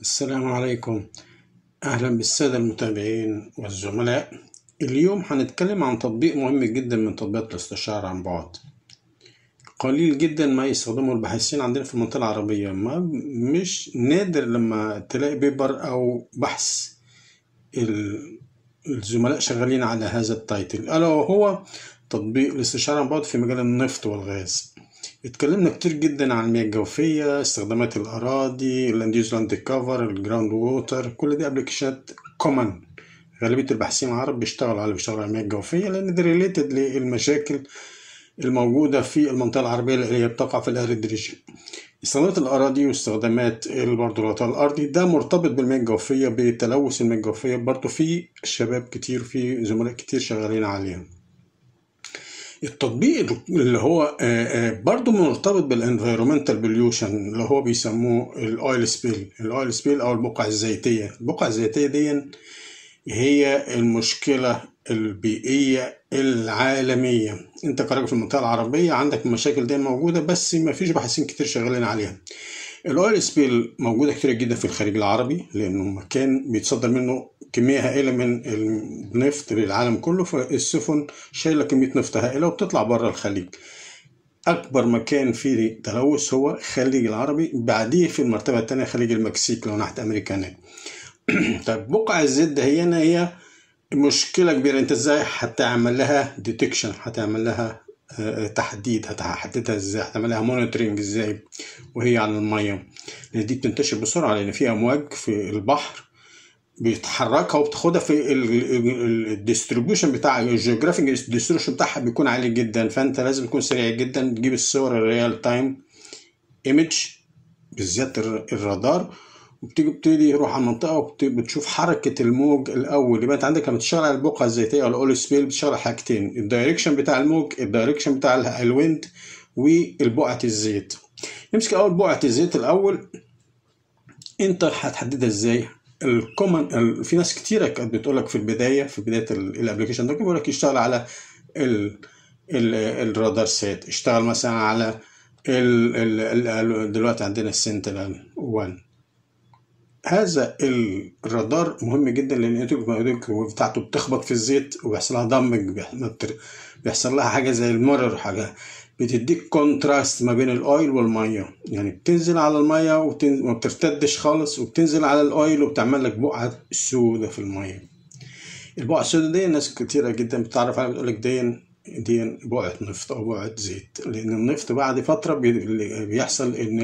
السلام عليكم أهلا بالسادة المتابعين والزملاء اليوم هنتكلم عن تطبيق مهم جدا من تطبيقات الاستشارة عن بعد قليل جدا ما يستخدمه الباحثين عندنا في المنطقة العربية ما مش نادر لما تلاقي بيبر أو بحث ال- الزملاء شغالين على هذا التايتل ألا وهو تطبيق الاستشارة عن بعد في مجال النفط والغاز اتكلمنا كتير جدا عن المياه الجوفية استخدامات الأراضي اللاند لاند كفر الجراوند ووتر كل دي ابلكيشنات كومن غالبية الباحثين العرب بيشتغلوا على بيشتغلوا على المياه الجوفية لأن دي ريليتد للمشاكل الموجودة في المنطقة العربية اللي هي بتقع في الأرض ريجن استخدامات الأراضي واستخدامات برضه الغطاء الأرضي ده مرتبط بالمياه الجوفية بتلوث المياه الجوفية برضه في شباب كتير في زملاء كتير شغالين عليها التطبيق اللي هو آه، آه، برضه مرتبط بالانفيرومنتال بوليوشن اللي هو بيسموه الاويل سبيل الاويل سبيل او البقع الزيتيه البقع الزيتيه دي هي المشكله البيئيه العالميه انت كراجل في المنطقه العربيه عندك المشاكل دي موجوده بس ما فيش باحثين كتير شغالين عليها الاويل سبيل موجوده كتير جدا في الخليج العربي لانه مكان بيتصدر منه كميه هائله من النفط للعالم كله فالسفن شايله كميه نفط هائله وبتطلع بره الخليج اكبر مكان فيه تلوث هو الخليج العربي بعديه في المرتبه الثانيه خليج المكسيك لو ناحيه امريكا هناك طيب بقع الزيت ده هي هي مشكله كبيره انت ازاي هتعمل لها ديتكشن هتعمل لها آه، تحديد هتحددها ازاي هتعمل لها مونيتورنج ازاي وهي على الميه لان دي بتنتشر بسرعه لان في امواج في البحر بيتحركها وبتاخدها في الديستريبيوشن بتاع الجيوغرافيك ديستريبيوشن بتاعها بيكون عالي جدا فانت لازم تكون سريع جدا تجيب الصور الريال تايم ايمج بالذات الر- الرادار وبتيجي بتبتدي يروح على المنطقه وبتشوف حركه الموج الاول يبقى انت عندك لما تشتغل على البقعه الزيتيه او الاول سبيل بتشتغل على حاجتين الدايركشن بتاع الموج الدايركشن بتاع ال- الويند والبقعه الزيت نمسك اول بقعه الزيت الاول انت هتحددها ازاي الكومن ال- في ناس كتيره كانت بتقول لك في البدايه في بدايه الابلكيشن ده بيقول لك اشتغل على ال ال الرادار سيت اشتغل مثلا على ال ال ال دلوقتي عندنا السنترال 1 هذا الرادار مهم جدا لان النتيجه بتاعته بتخبط في الزيت وبيحصل لها دامج بيحصل لها حاجه زي المرر حاجه بتديك كونتراست ما بين الاويل والميه يعني بتنزل على الميه وبتنزل ما بترتدش خالص وبتنزل على الاويل وبتعمل لك بقعه سودة في الميه البقعه السوداء دي ناس كتيره جدا بتعرف عليها بتقول لك دي دي بقعه نفط او بقعه زيت لان النفط بعد فتره بي- بيحصل ان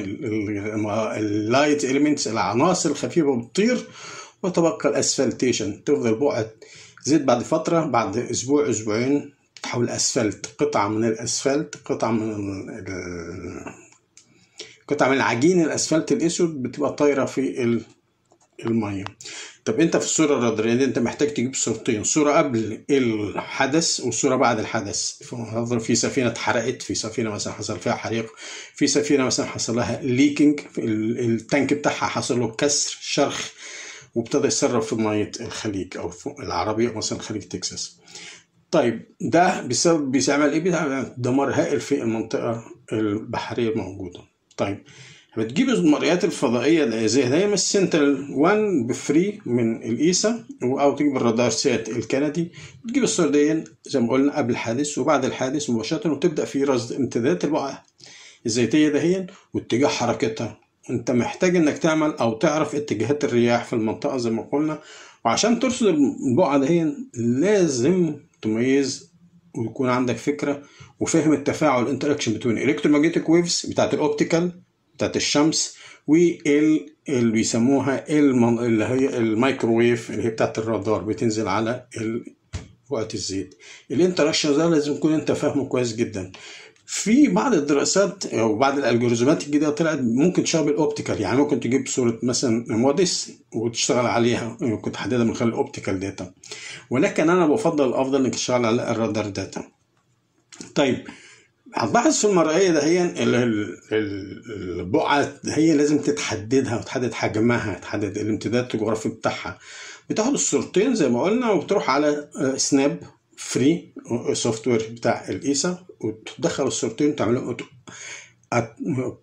اللايت اليمنتس العناصر الخفيفه بتطير وتبقى الاسفلتيشن تفضل بقعه زيت بعد فتره بعد اسبوع اسبوعين تتحول اسفلت قطعه من الاسفلت قطعه من ال- ال- قطعه من العجين الاسفلت الاسود بتبقى طايره في ال- الميه طب انت في الصوره الراداريه دي انت محتاج تجيب صورتين صوره قبل الحدث وصوره بعد الحدث فنظر في سفينه اتحرقت في سفينه مثلا حصل فيها حريق في سفينه مثلا حصل لها ليكينج التانك بتاعها حصل له كسر شرخ وابتدى يسرب في ميه الخليج او في العربيه أو مثلا خليج تكساس طيب ده بسبب بيعمل ايه؟ بيعمل دمار هائل في المنطقه البحريه الموجوده. طيب بتجيب المرئيات الفضائيه اللي زي دايما السنترال 1 بفري من الايسا او تجيب الرادار سات الكندي تجيب الصور دي زي ما قلنا قبل الحادث وبعد الحادث مباشره وتبدا في رصد امتدادات البقعه الزيتيه دهيا واتجاه حركتها انت محتاج انك تعمل او تعرف اتجاهات الرياح في المنطقه زي ما قلنا وعشان ترصد البقعه دهيا لازم تميز ويكون عندك فكره وفهم التفاعل الانتراكشن بين الكترومagnetic ويفز بتاعت الاوبتيكال بتاعت الشمس وال اللي بيسموها المن... اللي هي الميكروويف اللي هي بتاعت الرادار بتنزل على ال... وقت الزيت الانتراكشن ده لازم تكون انت فاهمه كويس جدا في بعض الدراسات او بعض الالجوريزمات الجديده طلعت ممكن تشتغل بالاوبتيكال يعني ممكن تجيب صوره مثلا موديس وتشتغل عليها ممكن تحددها من خلال الاوبتيكال داتا ولكن انا بفضل الافضل انك تشتغل على الرادار داتا طيب هتلاحظ في المرئيه ده هي ال- ال- ال- البقعه هي لازم تتحددها وتحدد حجمها تحدد الامتداد الجغرافي بتاعها بتاخد الصورتين زي ما قلنا وبتروح على آه، سناب فري سوفت وير بتاع الايسا وتدخل الصورتين وتعملهم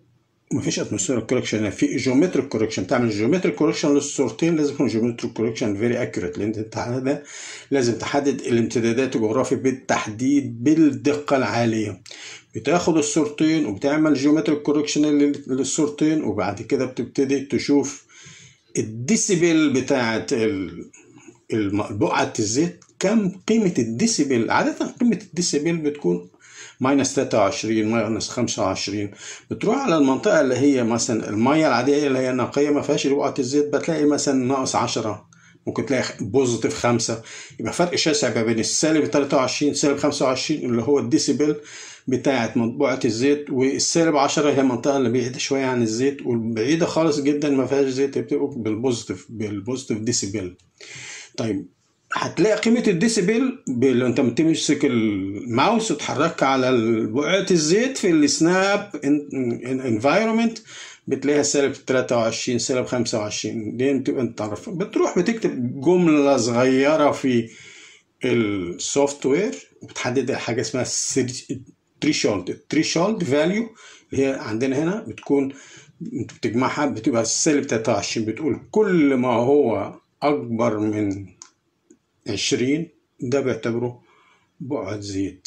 مفيش اتموسفيريك كوركشن في جيومتريك كوركشن تعمل جيومتريك كوركشن للصورتين لازم يكون جيومتريك كوركشن فيري اكيوريت لان انت لازم تحدد الامتدادات الجغرافي بالتحديد بالدقه العاليه بتاخد الصورتين وبتعمل جيومتريك كوركشن للصورتين وبعد كده بتبتدي تشوف الديسيبل بتاعت بقعة الزيت كم قيمة الديسيبل عادة قيمة الديسيبل بتكون ماينس 23 ماينس 25 بتروح على المنطقة اللي هي مثلا المية العادية اللي هي نقية ما فيهاش بقعة الزيت بتلاقي مثلا ناقص 10 ممكن تلاقي بوزيتيف 5 يبقى فرق شاسع ما بين السالب 23 سالب 25 اللي هو الديسيبل بتاعة مطبوعة الزيت والسالب 10 هي المنطقة اللي بعيدة شوية عن الزيت والبعيدة خالص جدا ما فيهاش زيت بتبقى بالبوزيتيف بالبوزيتيف ديسيبل طيب هتلاقي قيمة الديسيبل لو انت بتمسك الماوس وتحرك على بقعة الزيت في السناب انفايرمنت بتلاقيها سالب 23 سالب 25 دي بتبقى انت تعرف بتروح بتكتب جملة صغيرة في السوفت وير وبتحدد حاجة اسمها تريشولد التريشولد فاليو اللي هي عندنا هنا بتكون انت بتجمعها بتبقى سالب 23 بتقول كل ما هو أكبر من 20 ده بيعتبره بقعة زيت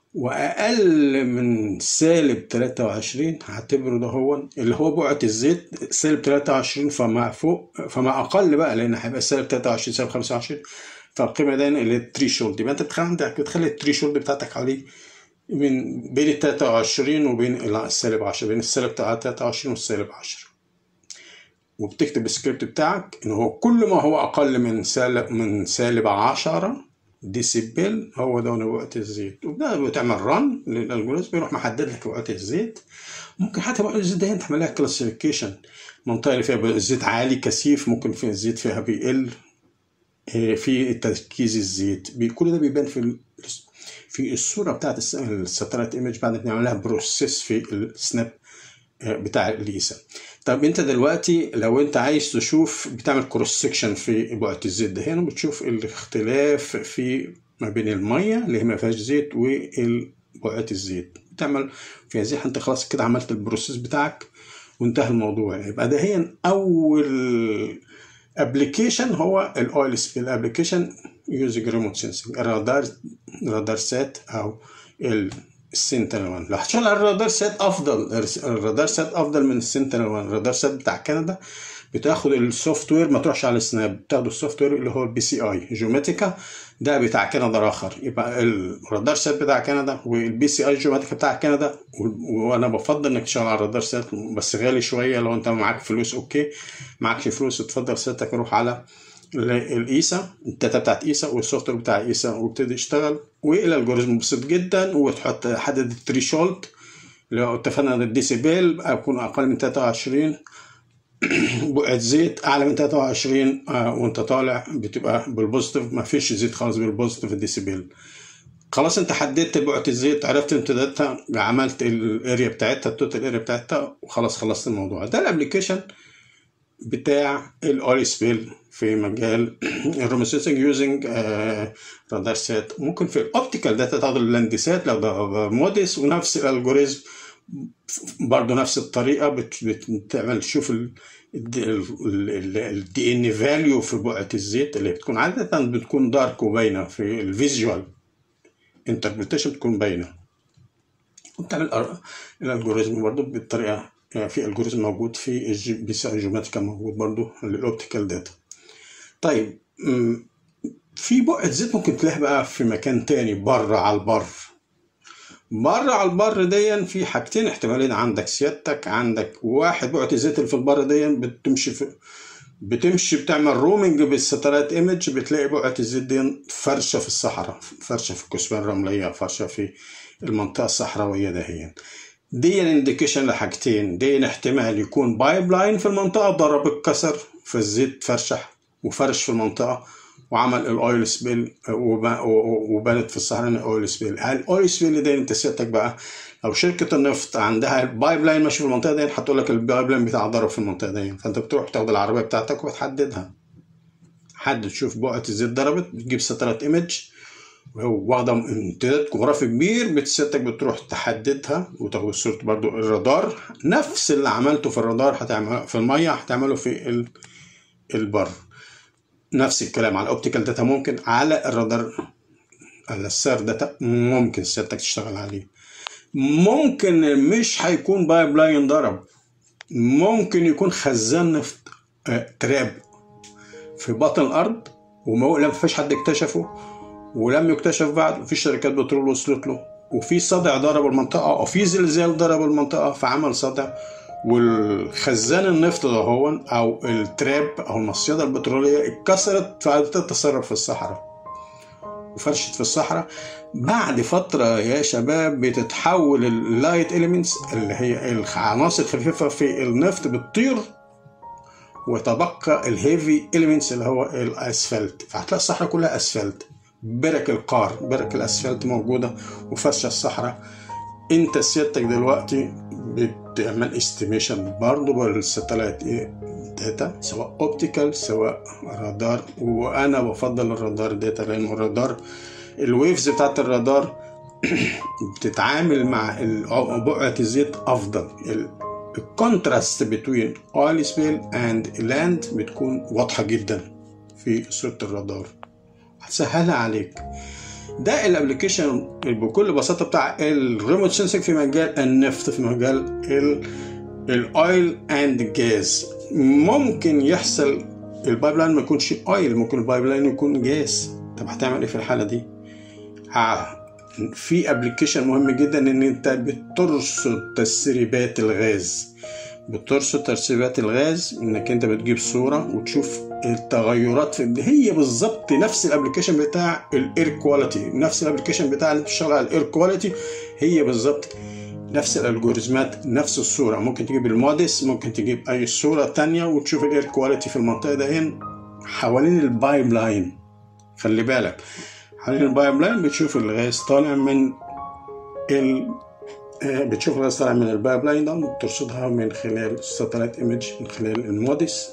وأقل من سالب 23 هعتبره ده هو اللي هو بقعة الزيت سالب 23 فما فوق فما أقل بقى لأن هيبقى سالب 23 سالب 25 فالقيمة ده اللي هي التري شولد يبقى أنت بتخلي بتخلي التري شولد بتاعتك حوالي من بين ال 23 وبين السالب 10 بين السالب 23 والسالب 10 وبتكتب السكريبت بتاعك ان هو كل ما هو اقل من سالب من سالب 10 ديسيبل هو ده وقت الزيت وده بتعمل رن للالجوريزم بيروح محدد لك وقت الزيت ممكن حتى وقت الزيت ده تعمل لها كلاسيفيكيشن المنطقه اللي فيها الزيت عالي كثيف ممكن في الزيت فيها بيقل في تركيز الزيت كل ده بيبان في في الصوره بتاعت الساتلايت ايمج بعد ما نعمل لها بروسيس في السناب بتاع اليسا طب انت دلوقتي لو انت عايز تشوف بتعمل كروس سكشن في بقعه الزيت ده هنا بتشوف الاختلاف في ما بين الميه اللي هي ما فيهاش زيت وبقعه الزيت بتعمل في هذه انت خلاص كده عملت البروسيس بتاعك وانتهى الموضوع يبقى ده هي اول ابلكيشن هو الاويل سبيل ابلكيشن يوزنج ريموت سنسنج الرادار رادار سات او السنتينل 1 لو هتشتغل على الرادار سات افضل الرادار سات افضل من السنتينل 1 الرادار سات بتاع كندا بتاخد السوفت وير ما تروحش على السناب بتاخد السوفت وير اللي هو البي سي اي جيوماتيكا ده بتاع كندا اخر يبقى الرادار سات بتاع كندا والبي سي اي جيوماتيكا بتاع كندا وانا بفضل انك تشتغل على الرادار سات بس غالي شويه لو انت معاك فلوس اوكي معكش فلوس اتفضل ساتك روح على الايسا الداتا بتاعت ايسا والسوفت وير بتاع ايسا وابتدي يشتغل والالجوريزم بسيط جدا وتحط حدد التريشولد لو اتفقنا ان الديسيبل يكون اقل من 23 بقعة زيت اعلى من 23 آه وانت طالع بتبقى بالبوزيتيف ما فيش زيت خالص بالبوزيتيف الديسيبل خلاص انت حددت بقعة الزيت عرفت امتداداتها عملت الاريا بتاعتها التوتال اريا بتاعتها وخلاص خلصت الموضوع ده الابلكيشن بتاع الاولي سبيل في مجال الروموسيسنج يوزنج رادار سات ممكن في الاوبتيكال داتا تاخد اللاندسات لو ده موديس ونفس الالجوريزم برضه نفس الطريقه بتعمل تشوف الدي ان فاليو في بقعه الزيت اللي بتكون عاده بتكون دارك وباينه في الفيجوال انتربريتيشن بتكون باينه وبتعمل الالجوريزم برضه بالطريقه في الجوريزم موجود في البي سي اي جيوماتيكا موجود برضه للاوبتيكال داتا طيب في بقعة زيت ممكن تلاقيها بقى في مكان تاني بره على البر بره على البر دي في حاجتين احتمالين عندك سيادتك عندك واحد بقعة الزيت اللي في البر دي بتمشي في بتمشي بتعمل رومنج بالستلايت ايمج بتلاقي بقعة الزيت دي فرشة في الصحراء فرشة في الكثبان الرملية فرشة في المنطقة الصحراوية دهيا دي انديكيشن لحاجتين دي احتمال يكون بايب لاين في المنطقة ضرب اتكسر فالزيت فرشح وفرش في المنطقة وعمل الاويل سبيل وبانت في الصحراء الاويل سبيل هل الاويل سبيل ده انت سيادتك بقى لو شركة النفط عندها البايب لاين ماشي في المنطقة دي هتقول لك البايب لاين بتاع ضرب في المنطقة دي فانت بتروح تاخد العربية بتاعتك وتحددها حدد تشوف بقعة الزيت ضربت بتجيب سترات ايمج واخده امتداد جغرافي كبير بتسيادتك بتروح تحددها وتاخد صورة برضو الرادار نفس اللي عملته في الرادار هتعمل في المية هتعمله في ال- البر نفس الكلام على الاوبتيكال داتا ممكن على الرادار على السير داتا ممكن سيادتك تشتغل عليه ممكن مش هيكون بايب لاين ضرب ممكن يكون خزان نفط آه، تراب في باطن الارض وما فيش حد اكتشفه ولم يكتشف بعد في شركات بترول وصلت له وفي صدع ضرب المنطقه او في زلزال ضرب المنطقه فعمل صدع والخزان النفط ده هو او التراب او المصيده البتروليه اتكسرت فهتتسرب في الصحراء وفرشت في الصحراء بعد فترة يا شباب بتتحول اللايت اليمنتس اللي هي العناصر الخفيفة في النفط بتطير وتبقى الهيفي اليمنتس اللي هو الاسفلت فهتلاقي الصحراء كلها اسفلت برك القار برك الاسفلت موجودة وفرشة الصحراء انت سيادتك دلوقتي بتعمل استيميشن برضه بالساتلايت داتا سواء اوبتيكال سواء رادار وانا بفضل الرادار داتا لان الرادار الويفز بتاعت الرادار بتتعامل مع ال- بقعة الزيت افضل الكونتراست بين اويل سبيل اند لاند بتكون واضحة جدا في صورة الرادار هتسهلها عليك ده الابلكيشن بكل بساطه بتاع الريموت سنسنج في مجال النفط في مجال الاويل اند جاز ممكن يحصل البايب لاين ما يكونش اويل ممكن البايب لاين يكون جاز طب هتعمل ايه في الحاله دي ه- في ابلكيشن مهم جدا ان انت بترصد تسريبات الغاز بترصد ترسيبات الغاز انك انت بتجيب صوره وتشوف التغيرات في هي بالظبط نفس الابلكيشن بتاع الاير كواليتي نفس الابلكيشن بتاع اللي بتشتغل على الاير كواليتي هي بالظبط نفس الالجوريزمات نفس الصوره ممكن تجيب الموديس ممكن تجيب اي صوره تانية وتشوف الاير كواليتي في المنطقه دهين حوالين البايب لاين خلي بالك حوالين البايب لاين بتشوف الغاز طالع من ال آه، بتشوف الغاز طالع من البايب لاين ده وبترصدها من خلال الساتلايت ايمج من خلال الموديس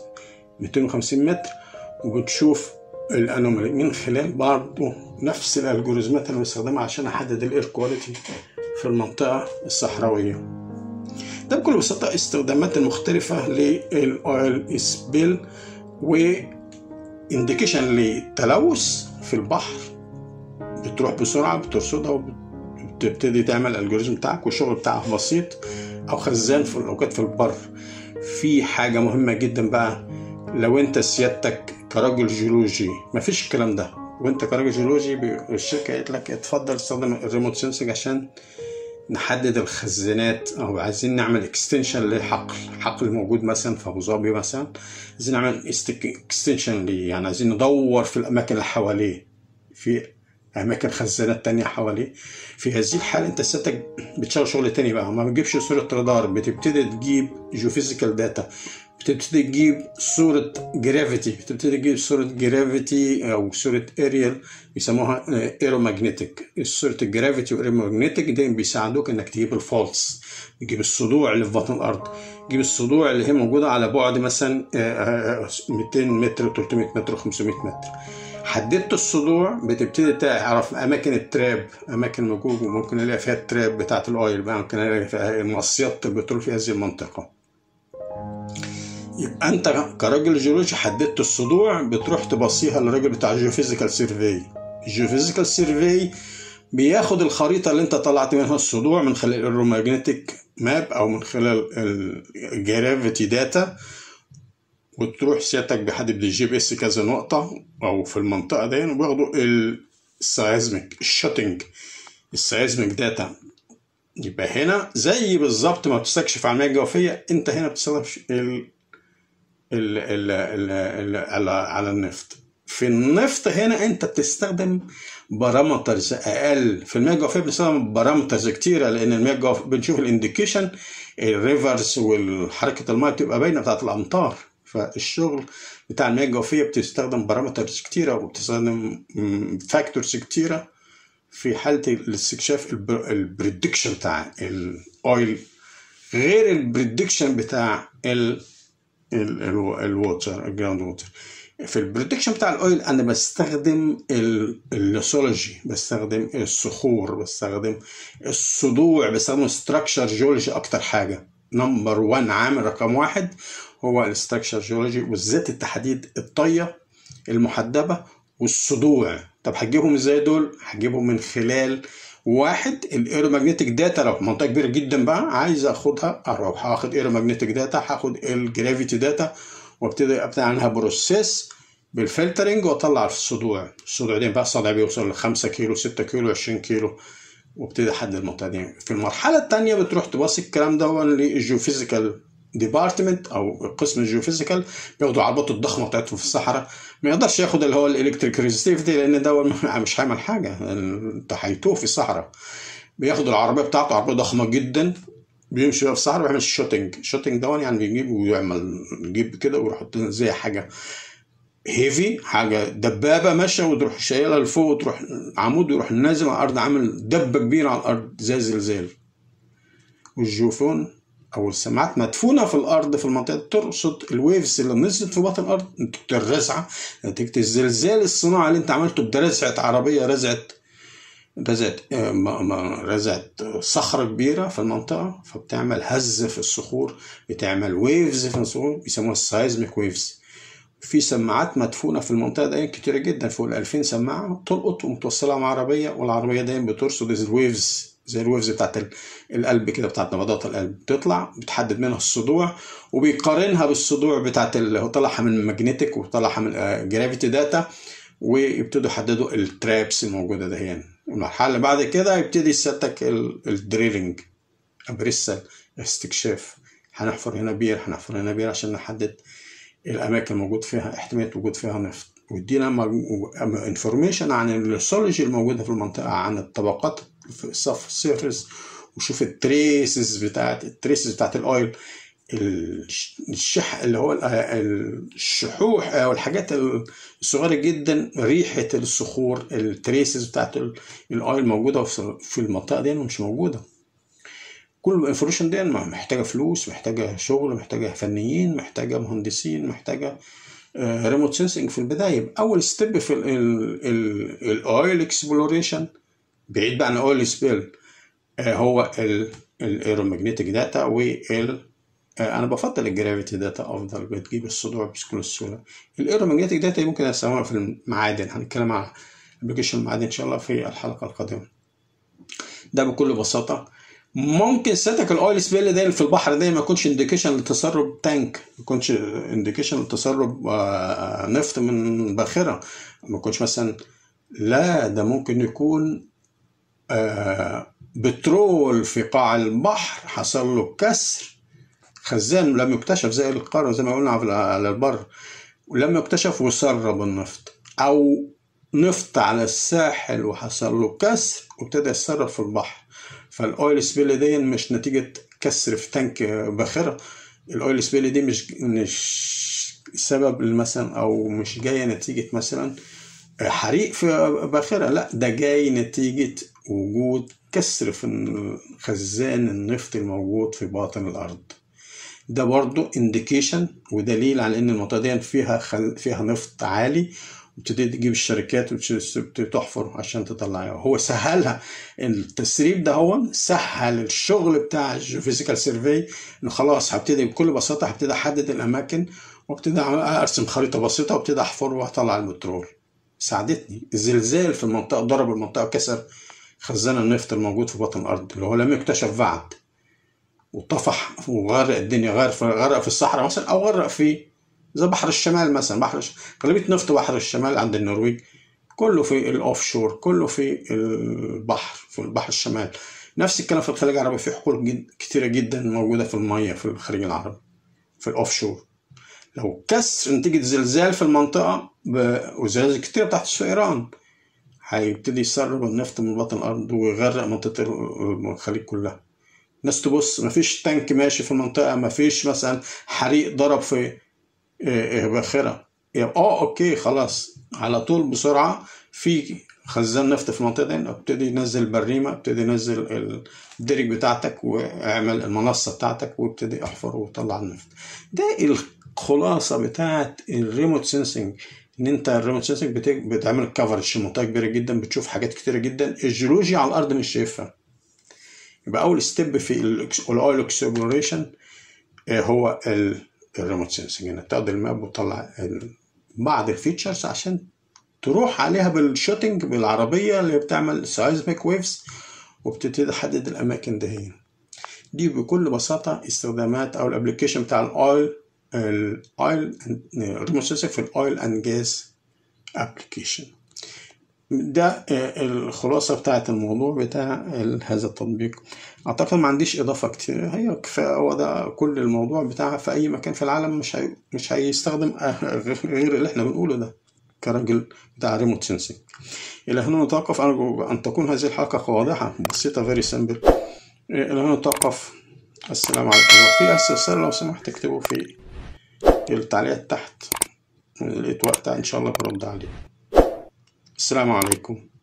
250 متر وبتشوف الانومالي من خلال برضه نفس الالجوريزمات اللي بستخدمها عشان احدد الاير كواليتي في المنطقه الصحراويه ده بكل بساطه استخدامات المختلفه للاويل سبيل و انديكيشن للتلوث في البحر بتروح بسرعه بترصدها وبتبتدي تعمل الالجوريزم بتاعك والشغل بتاعك بسيط او خزان في الاوقات في البر في حاجه مهمه جدا بقى لو انت سيادتك كراجل جيولوجي مفيش الكلام ده وانت كراجل جيولوجي بي- الشركه قالت لك اتفضل استخدم الريموت سنسنج عشان نحدد الخزانات او عايزين نعمل اكستنشن لحقل حقل موجود مثلا في ابو ظبي مثلا عايزين نعمل اكستنشن ليه يعني عايزين ندور في الاماكن اللي حواليه في اماكن خزانات تانية حواليه في هذه الحاله انت سيادتك بتشتغل شغل تاني بقى ما بتجيبش صوره رادار بتبتدي تجيب جيوفيزيكال داتا بتبتدي تجيب صورة جرافيتي بتبتدي تجيب صورة جرافيتي أو صورة اريال بيسموها ايرومagnetic صورة الجرافيتي والايرومagnetic دي بيساعدوك انك تجيب الفولس تجيب الصدوع اللي في بطن الارض تجيب الصدوع اللي هي موجودة على بعد مثلا آه، آه، 200 متر 300 متر 500 متر حددت الصدوع بتبتدي تعرف اماكن التراب اماكن موجود ممكن الاقي فيها التراب بتاعت الاويل بقى ممكن الاقي فيها مصيات البترول في هذه المنطقه يبقى انت كراجل جيولوجي حددت الصدوع بتروح تبصيها للراجل بتاع الجيوفيزيكال سيرفي الجيوفيزيكال سيرفي بياخد الخريطه اللي انت طلعت منها الصدوع من خلال الروماجنتيك ماب او من خلال الجرافيتي داتا وتروح سيادتك بيحدد بالجي بي اس كذا نقطه او في المنطقه دي وبياخدوا السايزميك الشوتنج السايزميك داتا يبقى هنا زي بالظبط ما بتستكشف على المياه الجوفيه انت هنا بتستخدم ال ال ال ال ال على على النفط في النفط هنا انت بتستخدم بارامترز اقل في المياه الجوفيه بنستخدم بارامترز كتيره لان المياه الجوفيه بنشوف الانديكيشن الريفرز والحركه الماء بتبقى باينه بتاعت الامطار فالشغل بتاع المياه الجوفيه بتستخدم بارامترز كتيره وبتستخدم فاكتورز كتيره في حاله الاستكشاف البريدكشن بتاع الاويل غير البريدكشن بتاع ال الووتر الجراوند ووتر في البرودكشن بتاع الاويل انا بستخدم ال- الليثولوجي بستخدم الصخور بستخدم الصدوع بستخدم ستراكشر جيولوجي اكتر حاجه نمبر 1 عامل رقم واحد هو الستراكشر جيولوجي وبالذات التحديد الطيه المحدبه والصدوع طب هتجيبهم ازاي دول هجيبهم من خلال واحد الايرومagnetic داتا لو منطقه كبيره جدا بقى عايز اخدها اروح هاخد ايرومagnetic داتا هاخد الجرافيتي داتا وابتدي ابتدي عنها بروسيس بالفلترنج واطلع الصدوع الصدوع دي بقى صدع بيوصل ل 5 كيلو 6 كيلو 20 كيلو وابتدي احدد المنطقه دي في المرحله الثانيه بتروح تبص الكلام ده للجيوفيزيكال ديبارتمنت او قسم الجيوفيزيكال بياخدوا العربات الضخمه بتاعتهم في الصحراء ما يقدرش ياخد اللي هو الالكتريك ريزستيفيتي لان ده مش هيعمل حاجه انت هيتوه في الصحراء بياخد العربيه بتاعته عربيه ضخمه جدا بيمشي في الصحراء بيعمل شوتنج الشوتنج ده يعني بيجيب ويعمل يجيب كده ويروح زي حاجه هيفي حاجه دبابه ماشيه وتروح شايلها لفوق وتروح عمود ويروح نازل على الارض عامل دبه كبيره على الارض زي زلزال والجوفون او السماعات مدفونه في الارض في المنطقه ترصد الويفز اللي نزلت في بطن الارض نتيجه الرزعه نتيجه الزلزال الصناعي اللي انت عملته برزعه عربيه رزعت رزعت آه، ما- ما- رزعت صخره كبيره في المنطقه فبتعمل هز في الصخور بتعمل ويفز في الصخور بيسموها السايزميك ويفز في سماعات مدفونه في المنطقه دي كتيره جدا فوق ال 2000 سماعه تلقط ومتوصله مع عربيه والعربيه دي بترصد الويفز زي الويفز بتاعت ال- القلب كده بتاعت نبضات القلب بتطلع بتحدد منها الصدوع وبيقارنها بالصدوع بتاعت اللي هو طلعها من الماجنتيك وطلعها من جرافيتي داتا ويبتدوا يحددوا الترابس الموجوده دهيا المرحله اللي بعد كده يبتدي يسيادتك الدريلنج ابريسال استكشاف هنحفر هنا بير هنحفر هنا بير عشان نحدد الاماكن الموجود فيها احتماليه وجود فيها نفط ويدينا انفورميشن عن الليثولوجي الموجوده في المنطقه عن الطبقات في الصف السيرفس وشوف التريسز بتاعت التريسز بتاعت الاويل الش- الشح اللي هو ال- الشحوح او الحاجات الصغيره جدا ريحه الصخور التريسز بتاعت ال- الاويل موجوده في في المنطقه دي ومش موجوده كل الانفورميشن دي محتاجه فلوس محتاجه شغل محتاجه فنيين محتاجه مهندسين محتاجه ريموت سينسنج في البدايه يبقى اول ستيب في الاويل اكسبلوريشن بعيد بقى عن الاويل سبيل هو الايرومagnetic داتا وال آه، انا بفضل الجرافيتي داتا افضل بتجيب الصدوع بكل سهوله الايرومagnetic داتا ممكن استخدمها في المعادن هنتكلم عن ابلكيشن المعادن ان شاء الله في الحلقه القادمه ده بكل بساطه ممكن سيادتك الاويل سبيل ده في البحر ده ما يكونش انديكيشن لتسرب تانك ما يكونش انديكيشن لتسرب آه، نفط من باخره ما يكونش مثلا لا ده ممكن يكون آه، بترول في قاع البحر حصل له كسر خزان لم يكتشف زي القارة زي ما قلنا على على البر ولم يكتشف وسرب النفط أو نفط على الساحل وحصل له كسر وابتدى يتسرب في البحر فالاويل سبيل دي مش نتيجة كسر في تانك باخرة الاويل سبيل دي مش مش سبب مثلا او مش جاية نتيجة مثلا حريق في باخرة لا ده جاي نتيجة وجود كسر في خزان النفط الموجود في باطن الأرض ده برضو انديكيشن ودليل على ان المنطقه دي فيها خل... فيها نفط عالي وابتدي تجيب الشركات وتبتدي تحفر عشان تطلعها هو سهلها التسريب ده هو سهل الشغل بتاع الجيوفيزيكال سيرفي ان خلاص هبتدي بكل بساطه هبتدي احدد الاماكن وابتدي ارسم خريطه بسيطه وابتدي احفر واطلع البترول ساعدتني الزلزال في المنطقه ضرب المنطقه كسر خزان النفط الموجود في بطن الارض اللي هو لم يكتشف بعد وطفح وغرق الدنيا غرق في غرق في الصحراء مثلا او غرق في زي بحر الشمال مثلا بحر الش... غالبيه نفط بحر الشمال عند النرويج كله في الاوف شور كله في البحر في البحر الشمال نفس الكلام في الخليج العربي في حقول جد... كتيره جدا موجوده في الميه في الخليج العربي في الاوف شور لو كسر نتيجه زلزال في المنطقه ب... وزلازل كتيره بتحدث في ايران هيبتدي يسرب النفط من بطن الارض ويغرق منطقه الخليج كلها ناس تبص مفيش تانك ماشي في المنطقه مفيش مثلا حريق ضرب في باخره اه اوكي خلاص على طول بسرعه في خزان نفط في المنطقه دي ابتدي نزل بريمه ابتدي نزل الدرج بتاعتك واعمل المنصه بتاعتك وابتدي احفر وطلع النفط ده الخلاصه بتاعت الريموت سensing ان انت الريموت سensing بتعمل كفرج منطقه كبيره جدا بتشوف حاجات كتيره جدا الجيولوجيا على الارض مش شايفها يبقى اول ستيب في الاويل اكسبلوريشن هو الريموت سensing انك تاخد الماب وتطلع بعض الفيتشرز عشان تروح عليها بالشوتنج بالعربية اللي بتعمل سايزميك ويفز وبتبتدي تحدد الأماكن دهين دي بكل بساطة استخدامات أو الابلكيشن بتاع الأويل الأويل ريموت سنسنج في الأويل أند جاز ابلكيشن ده الخلاصة بتاعت الموضوع بتاع هذا التطبيق أعتقد ما عنديش إضافة كتير هي كفاية هو ده كل الموضوع بتاعها في أي مكان في العالم مش هي مش هيستخدم غير اللي احنا بنقوله ده كراجل بتاع ريموت سنسنج إلى هنا نتوقف أرجو أن تكون هذه الحلقة واضحة بسيطة فيري سمبل إلى هنا نتوقف السلام عليكم لو في استفسار لو سمحت اكتبوا في التعليقات تحت لقيت وقت إن شاء الله برد عليه السلام عليكم